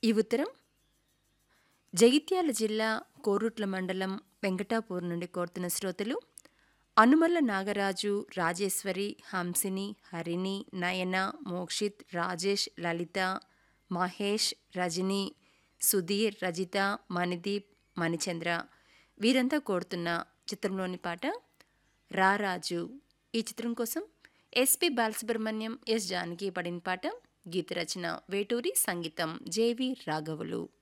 ఈ ఉత్తరం జగిత్యాల జిల్లా కోరుట్ల మండలం వెంకటాపూర్ నుండి కోరుతున్న శ్రోతలు అనుమల్ల నాగరాజు రాజేశ్వరి హంసిని హరిణి నయన మోక్షిత్ రాజేష్ లలిత మహేష్ రజని సుధీర్ రజిత మణిదీప్ మణిచంద్ర వీరంతా కోరుతున్న చిత్రంలోని పాట రారాజు ఈ చిత్రం కోసం ఎస్పి బాలసుబ్రహ్మణ్యం ఎస్ జానకి పడిన పాట గీత రచన వేటూరి సంగీతం జేవి రాఘవులు